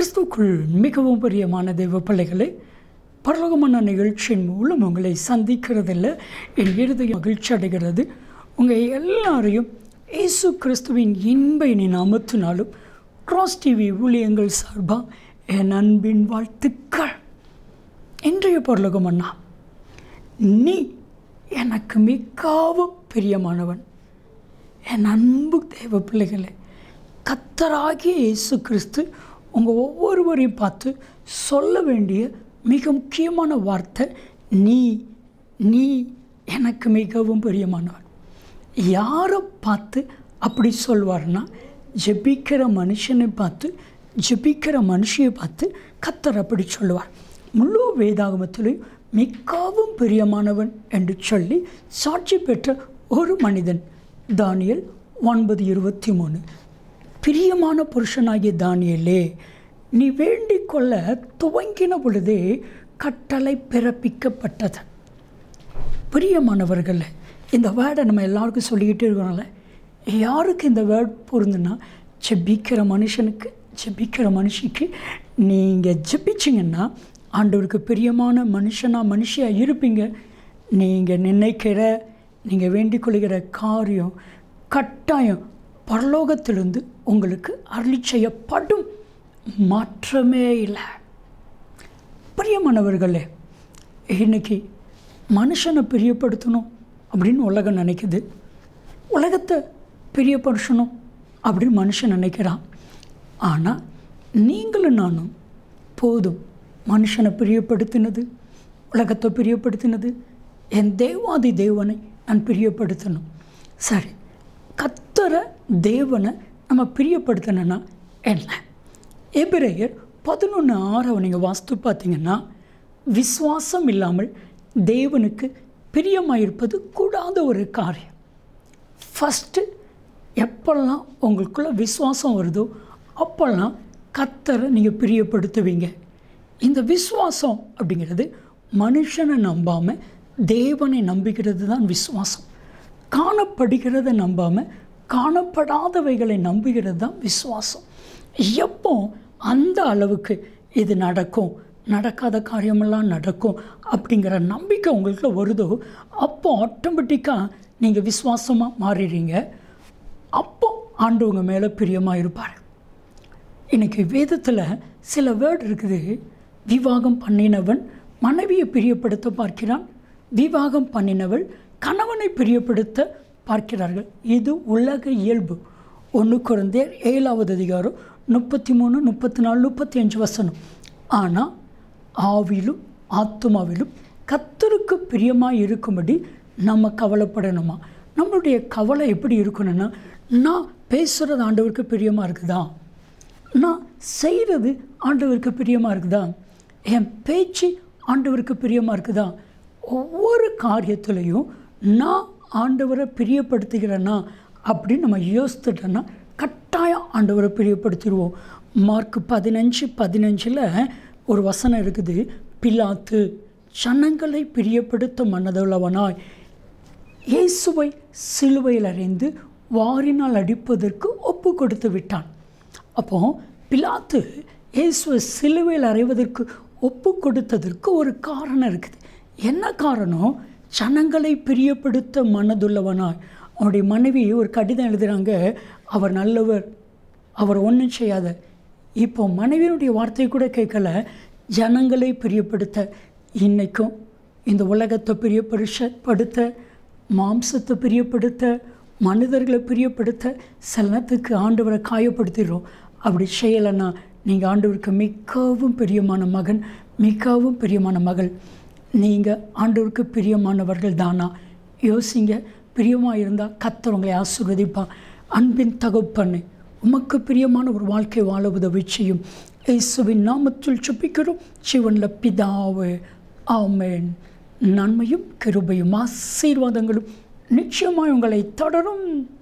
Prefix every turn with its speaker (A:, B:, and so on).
A: கிறிஸ்துக்குள் மிகவும் பிரியமான தெய்வ பிள்ளைகளே பரலோகமான நிகழ்ச்சியின் மூலம் உங்களை சந்திக்கிறதில் என் இருதய மகிழ்ச்சி அடைகிறது உங்கள் எல்லாரையும் இயேசு கிறிஸ்துவின் இன்ப இனி நாமத்தினாலும் கிராஸ் டிவி ஊழியங்கள் சார்பாக என் அன்பின் வாழ்த்துக்கள் இன்றைய பரலோகம் அண்ணா நீ எனக்கு மிகவும் பிரியமானவன் என் அன்பு தேவ பிள்ளைகளே கத்தராகிய இயேசு கிறிஸ்து உங்கள் ஒவ்வொருவரையும் பார்த்து சொல்ல வேண்டிய மிக முக்கியமான வார்த்தை நீ நீ எனக்கு மிகவும் பிரியமானவன் யாரை பார்த்து அப்படி சொல்வார்னா ஜெபிக்கிற மனுஷனை பார்த்து ஜெபிக்கிற மனுஷியை பார்த்து கத்தர் அப்படி சொல்லுவார் முழு வேதாகமத்திலையும் மிகவும் பிரியமானவன் என்று சொல்லி சாட்சி பெற்ற ஒரு மனிதன் தானியல் ஒன்பது இருபத்தி மூணு பிரியமான புருஷனாகிய தானியலே நீ வேண்டிக் கொள்ள துவங்கின பொழுதே கட்டளை பிறப்பிக்கப்பட்டது பிரியமானவர்களே இந்த வேர்டை நம்ம எல்லாருக்கும் சொல்லிக்கிட்டே இருக்கிறோம்ல யாருக்கு இந்த வேர்ட் பொருந்துன்னா ஜெபிக்கிற மனுஷனுக்கு ஜெபிக்கிற மனுஷிக்கு நீங்கள் ஜெபிச்சிங்கன்னா ஆண்டவருக்கு பிரியமான மனுஷனாக மனுஷியாக இருப்பீங்க நீங்கள் நினைக்கிற நீங்கள் வேண்டிக் கொள்கிற காரியம் கட்டாயம் பரலோகத்திலிருந்து உங்களுக்கு அருளி செய்யப்படும் மாற்றமே இல்லை பிரியமானவர்களே இன்னைக்கு மனுஷனை பிரியப்படுத்தணும் அப்படின்னு உலகம் நினைக்குது உலகத்தை பிரியப்படுத்தணும் அப்படின்னு மனுஷன் நினைக்கிறான் ஆனால் நீங்களும் நானும் போதும் மனுஷனை பிரியப்படுத்தினது உலகத்தை பிரியப்படுத்தினது என் தேவாதி தேவனை நான் பிரியப்படுத்தணும் சரி கத்தர தேவனை நம்ம பிரியப்படுத்தணும்னா என்ன எபிரேயர் பதினொன்று ஆறை நீங்கள் வாஸ்து பார்த்தீங்கன்னா விசுவாசம் இல்லாமல் தேவனுக்கு பிரியமாயிருப்பது கூடாத ஒரு காரியம் ஃபஸ்ட்டு எப்பெல்லாம் உங்களுக்குள்ள விசுவாசம் வருதோ அப்போல்லாம் கத்தரை நீங்கள் பிரியப்படுத்துவீங்க இந்த விசுவாசம் அப்படிங்கிறது மனுஷனை நம்பாமல் தேவனை நம்புகிறது தான் விசுவாசம் காணப்படுகிறத நம்பாமல் காணப்படாதவைகளை நம்புகிறது தான் விசுவாசம் எப்போ அந்த அளவுக்கு இது நடக்கும் நடக்காத காரியமெல்லாம் நடக்கும் அப்படிங்கிற நம்பிக்கை உங்களுக்குள்ள வருதோ அப்போ ஆட்டோமேட்டிக்காக நீங்கள் விசுவாசமாக மாறிடுறீங்க அப்போ ஆண்டவங்க மேலே பிரியமாக இருப்பார் இன்றைக்கி வேதத்தில் சில வேர்டு இருக்குது விவாகம் பண்ணினவன் மனைவியை பிரியப்படுத்த பார்க்கிறான் விவாகம் பண்ணினவள் கணவனை பிரியப்படுத்த பார்க்கிறார்கள் இது உலக இயல்பு ஒன்று குழந்தையர் ஏழாவது அதிகாரம் முப்பத்தி மூணு முப்பத்தி நாலு முப்பத்தி அஞ்சு வசனம் ஆனால் ஆவிலும் ஆத்மாவிலும் கத்தருக்கு பிரியமாக இருக்கும்படி நம்ம கவலைப்படணுமா நம்மளுடைய கவலை எப்படி இருக்கணும்னா நான் பேசுகிறது ஆண்டவருக்கு பிரியமாக இருக்குதா நான் செய்கிறது ஆண்டவருக்கு பிரியமாக இருக்குதா என் பேச்சு ஆண்டவருக்கு பிரியமாக இருக்குதா ஒவ்வொரு காரியத்துலேயும் நான் ஆண்டவரை பிரியப்படுத்துகிறேன்னா அப்படின்னு நம்ம யோசித்துட்டோன்னா கட்டாயம் ஆண்டவரை பிரியப்படுத்திடுவோம் மார்க் பதினஞ்சு பதினஞ்சில் ஒரு வசனம் இருக்குது பிலாத்து ஜனங்களை பிரியப்படுத்த மனதுள்ளவனாய் இயேசுவை சிலுவையில் அறிந்து வாரினால் அடிப்பதற்கு ஒப்பு கொடுத்து விட்டான் அப்போ பிலாத்து இயேசுவை சிலுவையில் அறைவதற்கு ஒப்பு கொடுத்ததற்கு ஒரு காரணம் இருக்குது என்ன காரணம் ஜனங்களை பிரியப்படுத்த மனதுள்ளவனாய் அவனுடைய மனைவி ஒரு கடிதம் எழுதுகிறாங்க அவர் நல்லவர் அவர் ஒன்றும் செய்யாத இப்போ மனைவியினுடைய வார்த்தை கூட கேட்கல ஜனங்களை பிரியப்படுத்த இன்றைக்கும் இந்த உலகத்தை பிரியப்படுத்த மாம்சத்தை பிரியப்படுத்த மனிதர்களை பிரியப்படுத்த சில நேரத்துக்கு ஆண்டவரை காயப்படுத்திடுறோம் அப்படி செய்யலைன்னா நீங்கள் ஆண்டவருக்கு மிகவும் பிரியமான மகன் மிகவும் பிரியமான மகள் நீங்கள் ஆண்டவருக்கு பிரியமானவர்கள் தானா யோசிங்க பிரியமாக இருந்தால் கத்தர் உங்களை ஆசீர்வதிப்பா அன்பின் தகப்பண்ணு உமக்கு பிரியமான ஒரு வாழ்க்கை வாழ உதவி செய்யும் இயேசுவின் நாமத்தில் சுப்பிக்கிறோம் சிவனில் பிதாவே ஆமேன் நன்மையும் கிருபையும் ஆசீர்வாதங்களும் நிச்சயமாய் உங்களை தொடரும்